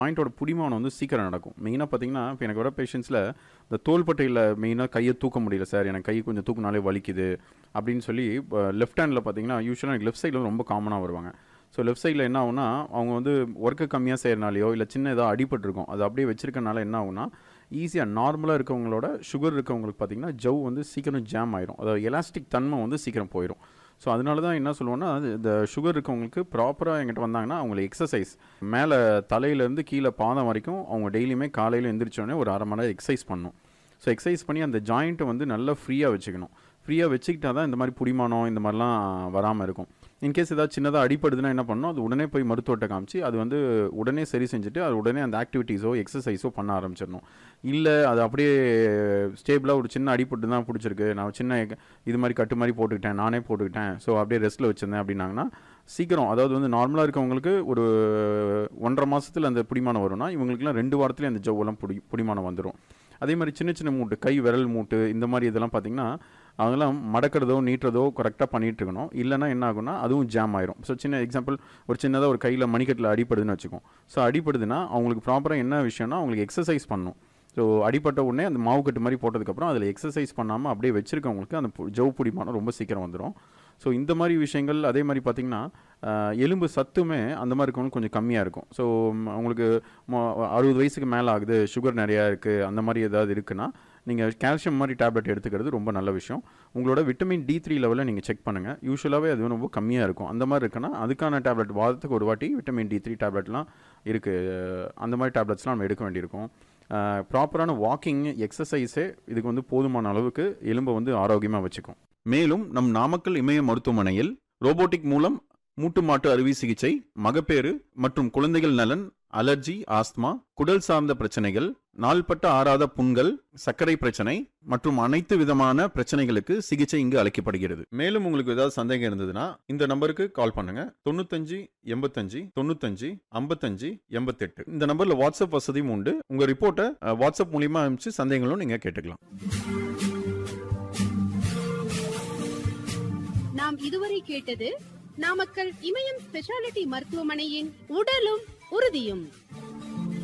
ஜாயிண்ட்டோட புடிமானம் வந்து சீக்கிரம் நடக்கும் மெயினாக பார்த்தீங்கன்னா இப்போ எனக்கு வர பேஷண்ட்ஸில் இந்த தோள்பட்டையில் மெயினாக கையை தூக்க முடியல சார் எனக்கு கை கொஞ்சம் தூக்குனாலே வலிக்குது அப்படின்னு சொல்லி லெஃப்ட் ஹேண்டில் பார்த்தீங்கன்னா யூஸ்வலாக எனக்கு லெஃப்ட் சைடில் ரொம்ப காமனாக வருவாங்க ஸோ லெஃப்ட் சைடில் என்ன ஆகும்னா அவங்க வந்து ஒர்க்கு கம்மியாக செய்கிறனாலையோ இல்லை சின்ன ஏதோ அடிபட்டிருக்கும் அது அப்படியே வச்சிருக்கனால என்ன ஆகும்னா ஈஸியாக நார்மலாக இருக்கவங்களோட சுகர் இருக்கவங்களுக்கு பார்த்தீங்கன்னா ஜவ் வந்து சீக்கிரம் ஜாம் ஆயிரும் அதாவது எலாஸ்டிக் தன்மை வந்து சீக்கிரம் போயிடும் ஸோ அதனால தான் என்ன சொல்லுவோன்னா அது இந்த சுகர் இருக்கவங்களுக்கு ப்ராப்பராக எங்கிட்ட வந்தாங்கன்னா அவங்களுக்கு எக்ஸசைஸ் மேலே தலையிலேருந்து கீழே பாதம் வரைக்கும் அவங்க டெய்லியுமே காலையில் எந்திரிச்சோடனே ஒரு அரை மணி நேரம் எக்ஸசைஸ் பண்ணணும் ஸோ எக்ஸசைஸ் பண்ணி அந்த ஜாயிண்ட்டை வந்து நல்லா ஃப்ரீயாக வச்சுக்கணும் ஃப்ரீயாக வச்சுக்கிட்டா தான் இந்த மாதிரி புடிமானம் இந்த மாதிரிலாம் வராமல் இருக்கும் இன்கேஸ் ஏதாவது சின்னதாக அடிப்படுதுன்னா என்ன பண்ணணும் அது உடனே போய் மருத்துவர்கிட்ட காமிச்சு அது வந்து உடனே சரி செஞ்சுட்டு அது உடனே அந்த ஆக்டிவிட்டீஸோ எக்ஸசைஸோ பண்ண ஆரம்பிச்சிடணும் இல்லை அது அப்படியே ஸ்டேபிளாக ஒரு சின்ன அடிப்பட்டு தான் பிடிச்சிருக்கு நான் சின்ன இது மாதிரி கட்டு மாதிரி போட்டுக்கிட்டேன் நானே போட்டுக்கிட்டேன் ஸோ அப்படியே ரெஸ்ட்டில் வச்சுருந்தேன் அப்படின்னாங்கன்னா சீக்கிரம் அதாவது வந்து நார்மலாக இருக்கவங்களுக்கு ஒரு ஒன்றரை மாதத்தில் அந்த பிடிமானம் வரும்னா இவங்களுக்குலாம் ரெண்டு வாரத்துலேயே அந்த ஜவ்வெல்லாம் புடி பிடிமானம் வந்துடும் அதே மாதிரி சின்ன சின்ன மூட்டு கை விரல் மூட்டு இந்த மாதிரி இதெல்லாம் பார்த்தீங்கன்னா அவங்களாம் மடக்கிறதோ நீட்டுறதோ கரெக்டாக பண்ணிட்டு இருக்கணும் இல்லைன்னா என்ன ஆகும்னா அதுவும் ஜாம் ஆயிரும் ஸோ சின்ன எக்ஸாம்பிள் ஒரு சின்னதாக ஒரு கையில் மணிக்கட்டில் அடிப்படுதுன்னு வச்சுக்கோம் ஸோ அடிப்படுதுன்னா அவங்களுக்கு ப்ராப்பராக என்ன விஷயம்னா அவங்களுக்கு எக்ஸசைஸ் பண்ணணும் ஸோ அடிப்பட்ட உடனே அந்த மாவு கட்டு மாதிரி போட்டதுக்கப்புறம் அதில் எக்ஸசைஸ் பண்ணாமல் அப்படியே வச்சிருக்கவங்களுக்கு அந்த பு- ஜவ் பிடிமானம் ரொம்ப சீக்கிரம் வந்துடும் ஸோ இந்த மாதிரி விஷயங்கள் அதே மாதிரி பார்த்திங்கன்னா ஆஹ், எலும்பு சத்துமே அந்த மாதிரி இருக்கவங்களுக்கு கொஞ்சம் கம்மியாக இருக்கும் ஸோ அவங்களுக்கு மொ- அறுபது வயசுக்கு மேலே ஆகுது சுகர் நிறையா இருக்குது அந்த மாதிரி ஏதாவது இருக்குன்னா நீங்கள் கால்சியம் மாதிரி டேப்லெட் எடுத்துக்கிறது ரொம்ப நல்ல விஷயம் உங்களோட விட்டமின் டி த்ரீ லெவலில் நீங்கள் செக் பண்ணுங்கள் யூஸ்வலாகவே அது ரொம்ப கம்மியாக இருக்கும் அந்த மாதிரி இருக்குன்னா அதுக்கான டேப்லெட் வாரத்துக்கு ஒரு வாட்டி விட்டமின் டி த்ரீ டேப்லெட்லாம் இருக்குது அந்த மாதிரி டேப்லெட்ஸ்லாம் நம்ம எடுக்க வேண்டியிருக்கும் ப்ராப்பரான வாக்கிங் எக்ஸசைஸே இதுக்கு வந்து போதுமான அளவுக்கு எலும்பை வந்து ஆரோக்கியமாக வச்சுக்கும் மேலும் நம் நாமக்கல் இமய மருத்துவமனையில் ரோபோட்டிக் மூலம் மூட்டு மாட்டு அறுவை சிகிச்சை மகப்பேறு மற்றும் குழந்தைகள் நலன் அலர்ஜி ஆஸ்துமா குடல் சார்ந்த பிரச்சனைகள் நாள்பட்ட ஆறாத புண்கள் சர்க்கரை பிரச்சனை மற்றும் அனைத்து விதமான பிரச்சனைகளுக்கு சிகிச்சை இங்கு அளிக்கப்படுகிறது மேலும் உங்களுக்கு ஏதாவது சந்தேகம் இருந்ததுன்னா இந்த நம்பருக்கு கால் பண்ணுங்க தொண்ணூத்தஞ்சு எண்பத்தஞ்சு தொண்ணூத்தஞ்சு ஐம்பத்தஞ்சு எண்பத்தெட்டு இந்த நம்பர்ல வாட்ஸ்அப் வசதியும் உண்டு உங்க ரிப்போர்ட்டை அஹ், வாட்ஸ்அப் மூலியமா அனுப்பிச்சு சந்தேகங்களும் நீங்க கேட்டுக்கலாம் நாம் இதுவரை கேட்டது நாமக்கல் இமயம் ஸ்பெஷாலிட்டி மருத்துவமனையின் உடலும் உறுதியும்